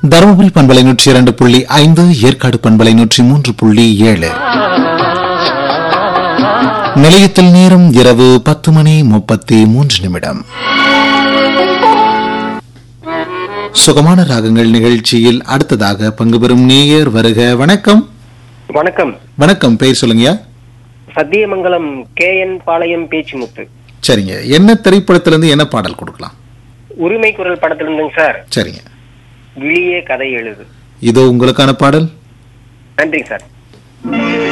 தருமபுரி பண்பலை நூற்றி இரண்டு புள்ளி ஐந்து ஏற்காடு பண்பலை நூற்றி மூன்று புள்ளி ஏழு நிலையத்தில் நேரம் இரவு பத்து மணி முப்பத்தி மூன்று நிமிடம் சுகமான ராகங்கள் நிகழ்ச்சியில் அடுத்ததாக பங்கு பெறும் நேயர் வருக வணக்கம் வணக்கம் வணக்கம் பெயர் சொல்லுங்கயா சத்தியமங்கலம் கே என் பாளையம் பேச்சுமுத்து சரிங்க என்ன திரைப்படத்திலிருந்து என்ன பாடல் கொடுக்கலாம் உரிமை குரல் படத்துல இருந்துங்க சார் சரிங்க விழியே கதை எழுது இதோ உங்களுக்கான பாடல் நன்றிங்க சார்